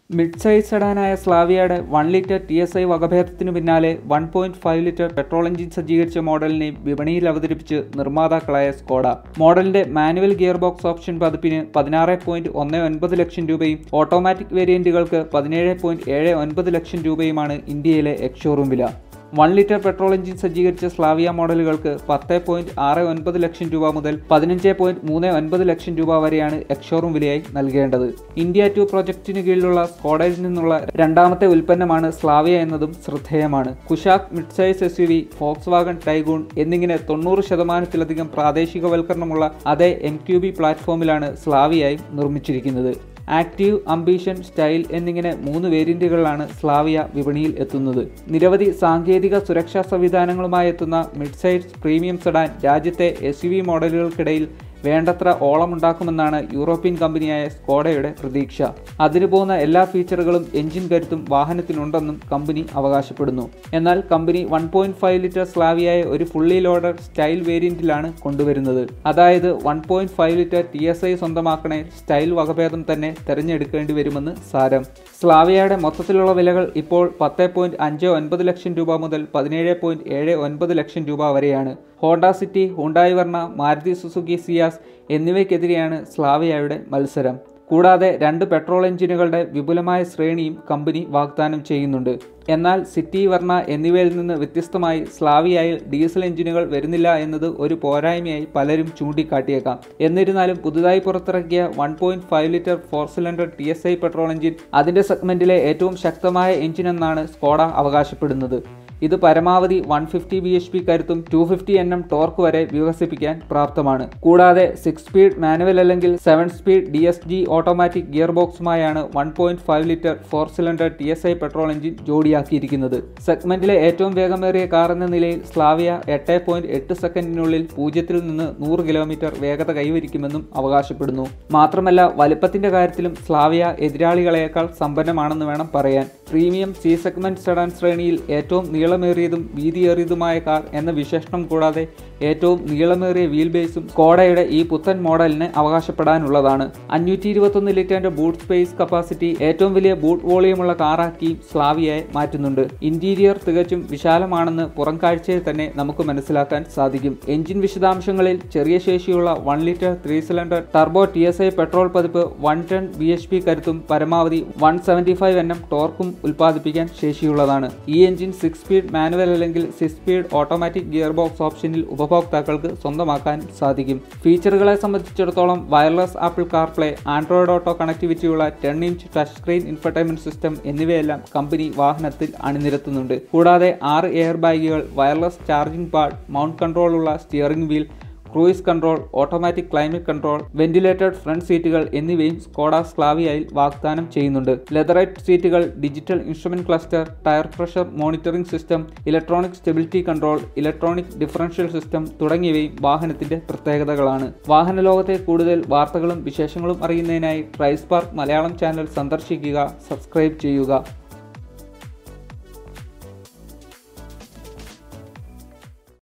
mid size സെഡാനായ സ്ലാവിയയുടെ one litre T S I വകഭേദത്തിനു പിന്നാലെ one point five litre petrol engine സജ്ജീകരിച്ച മോഡലിനെ വിപണിയിൽ അവതരിപ്പിച്ച് നിർമ്മാതാക്കളായ സ്കോഡ മോഡലിന്റെ മാനുവൽ ഗിയർ ബോക്സ് ഓപ്ഷൻ പതിപ്പിന് പതിനാറ് പോയിന്റ് ഒന്ന് ഒൻപത് ലക്ഷം രൂപയും ഓട്ടോമാറ്റിക് വേരിയന്റുകൾക്ക് പതിനേഴ് പോയിന്റ് ഏഴ് ഒൻപത് ലക്ഷം രൂപയുമാണ് ഇന്ത്യയിലെ എക്സ്ഷോറൂം വില വൺ ലിറ്റർ പെട്രോൾ എഞ്ചിൻ സജ്ജീകരിച്ച സ്ലാവിയ മോഡലുകൾക്ക് പത്ത് പോയിന്റ് ആറ് ഒൻപത് ലക്ഷം രൂപ മുതൽ പതിനഞ്ച് പോയിന്റ് മൂന്ന് ഒൻപത് ലക്ഷം രൂപ വരെയാണ് എക്സ്ഷോറൂം വിലയായി നൽകേണ്ടത് ഇന്ത്യ ടു പ്രൊജക്ടിന് കീഴിലുള്ള സ്കോഡയിൽ നിന്നുള്ള രണ്ടാമത്തെ ഉൽപ്പന്നമാണ് സ്ലാവിയ എന്നതും ശ്രദ്ധേയമാണ് Kushaq mid size S U V Volkswagen Taigun എന്നിങ്ങനെ തൊണ്ണൂറ് ശതമാനത്തിലധികം പ്രാദേശികവൽക്കരണമുള്ള അതേ എം ക്യു ബി പ്ലാറ്റ്ഫോമിലാണ് സ്ലാവിയായി നിർമ്മിച്ചിരിക്കുന്നത് ആക്റ്റീവ് അംബീഷൻ സ്റ്റൈൽ എന്നിങ്ങനെ മൂന്ന് വേരിയന്റുകളിലാണ് സ്ലാവിയ വിപണിയിൽ എത്തുന്നത് നിരവധി സാങ്കേതിക സുരക്ഷാ സംവിധാനങ്ങളുമായി എത്തുന്ന മിഡ് സൈസ് പ്രീമിയം സെഡാൻ രാജ്യത്തെ എസ് യു വി മോഡലുകൾക്കിടയിൽ വേണ്ടത്ര ഓളമുണ്ടാക്കുമെന്നാണ് യൂറോപ്യൻ കമ്പനിയായ സ്കോഡയുടെ പ്രതീക്ഷ അതിനു പോകുന്ന എല്ലാ ഫീച്ചറുകളും എഞ്ചിൻ കരുത്തും വാഹനത്തിനുണ്ടെന്നും കമ്പനി അവകാശപ്പെടുന്നു എന്നാൽ കമ്പനി വൺ പോയിന്റ് ഫൈവ് ലിറ്റർ സ്ലാവിയായ ഒരു ഫുള്ളി ലോഡഡ് സ്റ്റൈൽ വേരിയന്റിലാണ് കൊണ്ടുവരുന്നത് അതായത് one point five litre T S I സ്വന്തമാക്കണേ സ്റ്റൈൽ വകഭേദം തന്നെ തിരഞ്ഞെടുക്കേണ്ടി വരുമെന്ന് സാരം സ്ലാവിയയുടെ മൊത്തത്തിലുള്ള വിലകൾ ഇപ്പോൾ പത്ത് പോയിന്റ് അഞ്ച് ഒൻപത് ലക്ഷം രൂപ മുതൽ പതിനേഴ് പോയിന്റ് ഏഴ് ഒൻപത് ലക്ഷം രൂപ വരെയാണ് Honda City Hyundai Verna Maruti Suzuki Ciaz എന്നിവയ്ക്കെതിരെയാണ് സ്ലാവിയയുടെ മത്സരം കൂടാതെ രണ്ട് പെട്രോൾ എഞ്ചിനുകളുടെ വിപുലമായ ശ്രേണിയും കമ്പനി വാഗ്ദാനം ചെയ്യുന്നുണ്ട് എന്നാൽ സിറ്റി വർണ്ണ എന്നിവയിൽ നിന്ന് വ്യത്യസ്തമായി സ്ലാവിയായിൽ ഡീസൽ എഞ്ചിനുകൾ വരുന്നില്ല എന്നത് ഒരു പോരായ്മയായി പലരും ചൂണ്ടിക്കാട്ടിയേക്കാം എന്നിരുന്നാലും പുതുതായി പുറത്തിറക്കിയ one point five litre four cylinder T S I petrol engine അതിന്റെ സെഗ്മെന്റിലെ ഏറ്റവും ശക്തമായ എഞ്ചിൻ എന്നാണ് സ്കോഡ അവകാശപ്പെടുന്നത് ഇത് പരമാവധി one fifty B H P കരുത്തും two fifty N M torque വരെ വികസിപ്പിക്കാൻ പ്രാപ്തമാണ് കൂടാതെ സിക്സ് സ്പീഡ് മാനുവൽ അല്ലെങ്കിൽ seven speed D S G automatic gear ബോക്സുമായാണ് one point five litre four cylinder T S I petrol engine ജോഡിയാക്കിയിരിക്കുന്നത് സെഗ്മെന്റിലെ ഏറ്റവും വേഗമേറിയ കാർ എന്ന നിലയിൽ സ്ലാവിയ എട്ട് പോയിന്റ് എട്ട് സെക്കൻഡിനുള്ളിൽ പൂജ്യത്തിൽ നിന്ന് നൂറ് കിലോമീറ്റർ വേഗത കൈവരിക്കുമെന്നും അവകാശപ്പെടുന്നു മാത്രമല്ല വലുപ്പത്തിന്റെ കാര്യത്തിലും സ്ലാവിയ എതിരാളികളെക്കാൾ സമ്പന്നമാണെന്ന് വേണം പറയാൻ പ്രീമിയം സി സെഗ്മെന്റ് സെഡാൻ ശ്രേണിയിൽ ഏറ്റവും നീളമേറിയതും വീതിയേറിയതുമായ കാർ എന്ന വിശേഷണം കൂടാതെ ഏറ്റവും നീളമേറിയ വീൽ ബേസും സ്കോഡയുടെ ഈ പുത്തൻ മോഡലിന് അവകാശപ്പെടാനുള്ളതാണ് അഞ്ഞൂറ്റി ഇരുപത്തൊന്ന് ലിറ്ററിന്റെ ബൂട്ട് സ്പേസ് കപ്പാസിറ്റി ഏറ്റവും വലിയ ബൂട്ട് വോളിയമുള്ള കാറാക്കി സ്ലാവിയയെ മാറ്റുന്നുണ്ട് ഇന്റീരിയർ തികച്ചും വിശാലമാണെന്ന് പുറം കാഴ്ചയിൽ തന്നെ നമുക്ക് മനസ്സിലാക്കാൻ സാധിക്കും എഞ്ചിൻ വിശദാംശങ്ങളിൽ ചെറിയ ശേഷിയുള്ള one litre three cylinder turbo T S I petrol പതിപ്പ് one ten B H P കരുത്തും പരമാവധി one seventy five N M ടോർക്കും ഉൽപ്പാദിപ്പിക്കാൻ ശേഷിയുള്ളതാണ് ഈ എഞ്ചിൻ സിക്സ് സ്പീഡ് മാനുവൽ അല്ലെങ്കിൽ six speed automatic gear box ഓപ്ഷനിൽ ഉപഭോക്താക്കൾക്ക് സ്വന്തമാക്കാൻ സാധിക്കും ഫീച്ചറുകളെ സംബന്ധിച്ചിടത്തോളം wireless Apple CarPlay Android auto കണക്ടിവിറ്റിയുള്ള ten inch touch screen infotainment system എന്നിവയെല്ലാം കമ്പനി വാഹനത്തിൽ അണിനിരത്തുന്നുണ്ട് കൂടാതെ ആറ് എയർ ബാഗുകൾ wireless charging pad mount കൺട്രോളുള്ള steering wheel cruise control automatic climate control ventilated front സീറ്റുകൾ എന്നിവയും സ്കോഡ സ്ലാവിയയിൽ വാഗ്ദാനം ചെയ്യുന്നുണ്ട് ലെതറൈറ്റ് സീറ്റുകൾ digital instrument cluster tyre pressure monitoring system electronic stability control electronic differential system തുടങ്ങിയവയും വാഹനത്തിന്റെ പ്രത്യേകതകളാണ് വാഹന ലോകത്തെ കൂടുതൽ വാർത്തകളും വിശേഷങ്ങളും അറിയുന്നതിനായി ട്രൈസ്പാർക്ക് മലയാളം ചാനൽ സന്ദർശിക്കുക സബ്സ്ക്രൈബ് ചെയ്യുക